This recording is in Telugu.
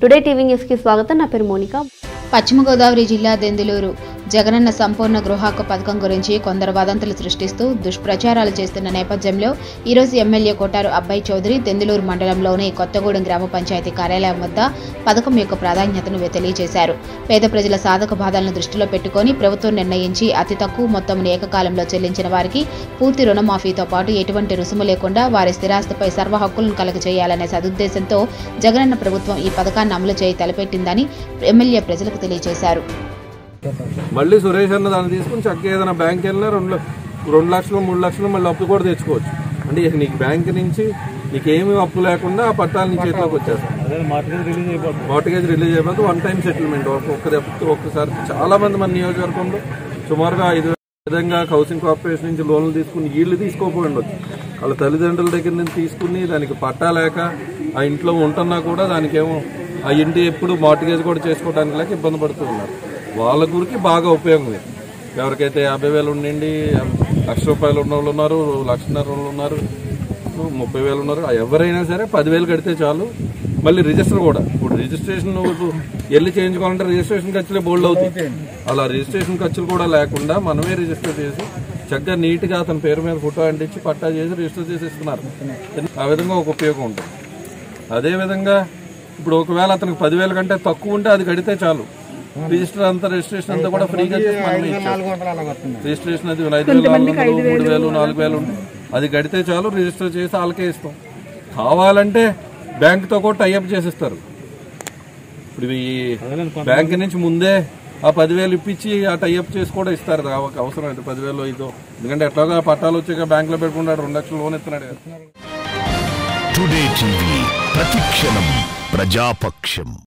టుడే టీవీ న్యూస్కి స్వాగతం నా పేరు మోనిక పశ్చిమ గోదావరి జిల్లా దెందులూరు జగనన్న సంపూర్ణ గృహ హక్కు పథకం గురించి కొందరు వదంతులు సృష్టిస్తూ దుష్ప్రచారాలు చేస్తున్న నేపథ్యంలో ఈరోజు ఎమ్మెల్యే కోటారు అబ్బాయి చౌదరి దెందులూరు మండలంలోని కొత్తగూడెం గ్రామ పంచాయతీ కార్యాలయం వద్ద పథకం యొక్క ప్రాధాన్యతను తెలియజేశారు పేద ప్రజల సాధక బాధలను దృష్టిలో పెట్టుకొని ప్రభుత్వం నిర్ణయించి అతి తక్కువ మొత్తం ఏకకాలంలో చెల్లించిన వారికి పూర్తి రుణమాఫీతో పాటు ఎటువంటి రుసుము లేకుండా వారి స్థిరాస్తిపై సర్వ హక్కులను కలుగజేయాలనే సదుద్దేశంతో జగనన్న ప్రభుత్వం ఈ పథకాన్ని అమలు చేయి తలపెట్టిందని ఎమ్మెల్యే ప్రజలకు తెలియజేశారు మళ్ళీ సురేష్ అన్న దాన్ని తీసుకుని చక్కగా ఏదైనా బ్యాంక్ వెళ్ళినా రెండు రెండు లక్షలు మూడు లక్షలు మళ్ళీ అప్పు కూడా తెచ్చుకోవచ్చు అంటే ఇక నీకు బ్యాంక్ నుంచి నీకేమీ అప్పు లేకుండా ఆ పట్టాలు నీ చేతిలోకి వచ్చేస్తాయి మార్టిగేజ్ రిలీజ్ అయిపోతే వన్ టైం సెటిల్మెంట్ ఒక్క దెబ్బ- ఒక్కసారి చాలా మంది మన నియోజకవర్గంలో సుమారుగా ఐదు వేల విధంగా హౌసింగ్ కార్పొరేషన్ నుంచి లోన్లు తీసుకుని వీళ్ళు తీసుకోపోయి ఉండొచ్చు వాళ్ళ తల్లిదండ్రుల దగ్గర నుంచి తీసుకుని దానికి పట్టా లేక ఆ ఇంట్లో ఉంటున్నా కూడా దానికేమో ఆ ఇంటి ఎప్పుడు మార్టిగేజ్ కూడా చేసుకోవడానికి లేక ఇబ్బంది పడుతూ ఉన్నారు వాళ్ళ గురికి బాగా ఉపయోగం ఇది ఎవరికైతే యాభై వేలు ఉండండి లక్ష రూపాయలు ఉన్న వాళ్ళు ఉన్నారు లక్షన్నర వాళ్ళు ఉన్నారు ముప్పై వేలు ఉన్నారు ఎవరైనా సరే పదివేలు కడితే చాలు మళ్ళీ రిజిస్టర్ కూడా ఇప్పుడు రిజిస్ట్రేషన్ నువ్వు వెళ్ళి చేయించుకోవాలంటే రిజిస్ట్రేషన్ ఖర్చులే బోల్డ్ అవుతాయి అలా రిజిస్ట్రేషన్ ఖర్చులు కూడా లేకుండా మనమే రిజిస్టర్ చేసి చక్కగా నీట్గా అతని పేరు మీద ఫోటో అంటించి పట్టా చేసి రిజిస్టర్ చేసి ఇస్తున్నారు ఆ విధంగా ఒక ఉపయోగం ఉంటుంది అదేవిధంగా ఇప్పుడు ఒకవేళ అతనికి పదివేల కంటే తక్కువ ఉంటే అది కడితే చాలు రిజిస్టర్ అంతా రిజిస్ట్రేషన్ అంతా కూడా ఫ్రీగా చేసి మనమే ఇచ్చేస్తాం. రిజిస్ట్రేషన్ అది ఐదు వేలు నాలుగు వందలు మూడు వేలు నాలుగు వేలు ఉంటుంది అది కడితే చాలు రిజిస్టర్ చేసి వాళ్ళకే ఇస్తాం కావాలంటే బ్యాంకుతో కూడా టైఅప్ చేసిస్తారు ఇప్పుడు ఈ బ్యాంక్ నుంచి ముందే ఆ పదివేలు ఇప్పించి ఆ టైఅప్ చేసి కూడా ఇస్తారు రా- అవసరం అయితే పదివేలు ఇదో ఎందుకంటే ఎట్లాగా పట్టాలు వచ్చాక బ్యాంకులో పెట్టుకుంటాడు రెండు లక్షలు లోన్ ఇస్తున్నాడు కదా టుడే టీవీ ప్రతిక్షణం ప్రజాపక్షం